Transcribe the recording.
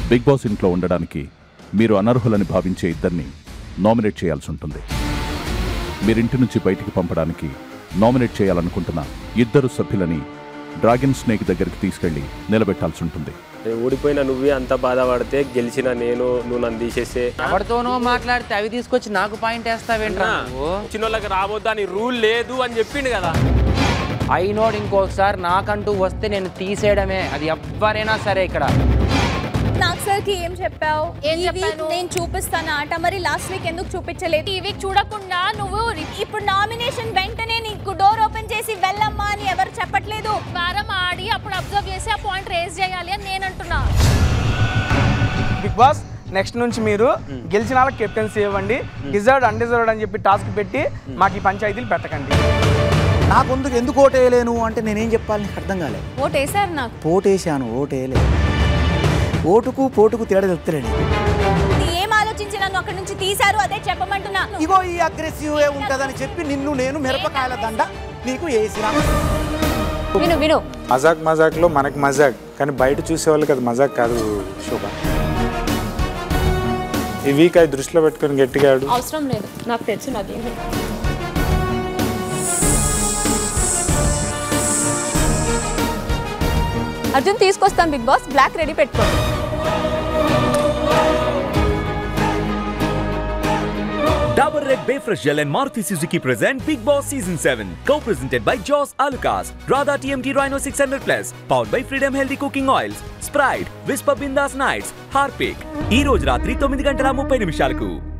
Big boss ఇంట్లో ఉండడానికి మీరు అనర్హులని భావించే ఇద్దరిని నామినేట్ చేయాల్సి ఉంటుంది మీరింటి నుంచి బయటికి పంపడానికి నామినేట్ చేయాలనుకుంటున్న ఇద్దరు సభ్యులని డ్రాగన్ స్నేక్ దగ్గరికి తీసుకెళ్లి నిలబెట్టాల్సి ఉంటుంది నేను ఓడిపోయిన నువ్వే అంత బాధపడితే గెలిచిన నేను నువ్వు నన్ను తీసేస్తే ఎవరితోనో మాట్లాడితే అవి తీసుకొచ్చి నాకు పాయింట్ వేస్తావేంట్రా నువ్వు చిన్న వాళ్ళకి రాబోద్దు అని రూల్ లేదు అని చెప్పిండు కదా అయినోడు ఇంకొకసారి నాకంటూ వస్తే నేను తీసేయడమే అది ఎవ్వరైనా సరే ఇక్కడ నాకు సార్కి ఏం చెప్పావు ఏం ఈ week చెప్పాను? నేను చూపిస్తాను ఆట మరి లాస్ట్ వీక్ ఎందుకు చూపించలేదు టీవీ చూడకుండా నువ్వు ఇప్పుడు నామినేషన్ వెంటనే నీకు డోర్ ఓపెన్ చేసి వెళ్ళమ్మా అని ఎవరు చెప్పట్లేదు వారం ఆడి అప్పుడు అబ్జర్వ్ చేసి ఆ పాయింట్ రేస్ చేయాలి అని నేను అంటున్నా బిగ్ బాస్ నెక్స్ట్ నుంచి మీరు గెలిచిన వాళ్ళకి కెప్టెన్సీ ఇవ్వండి డిజర్వ్డ్ అన్డిజర్వ్డ్ అని చెప్పి టాస్క్ పెట్టి మాకు ఈ పంచాయతీలు పెట్టకండి నాకు ఎందుకు ఎందుకు ఓటేయలేను అంటే నేనేం చెప్పాలి నీకు అర్థం కాలేదు ఓట్ వేసారు నాకు ఓటేసాను ఓటేయలేదు ఓటుకు పోటుకు తేడా చెప్తలేండి నీ ఏం ఆలోచించి నన్ను అక్కడి నుంచి తీశారు అదే చెప్పమంటున్నా ఇగో ఈ అగ్రెసివ్ ఏ ఉంటుందని చెప్పి నిన్ను నేను మిరపకాయల దండ నీకు వేసిన విను విను మజాక్ మజాక్లో మనకి మజాక్ కానీ బయట చూసే వాళ్ళకి అది మజాక్ కాదు శోభ ఈ వీక్ అది దృష్టిలో పెట్టుకొని గట్టిగా ఆడు అవసరం లేదు నాకు తెలుసు నాది అర్జున్ తీసుకొస్తాం బిగ్ బాస్ బ్లాక్ రెడీ పెట్టుకోండి Dabur Red Bayfresh Gel and Maruti Suzuki present Big Boss Season 7. Co-presented by Jaws Alucas, Radha TMT Rhino 600 Plus, powered by Freedom Healthy Cooking Oils, Sprite, Whisper Bindas Nights, Harpic. ఈ రోజు రాత్రి తొమ్మిది గంటల ముప్పై నిమిషాలకు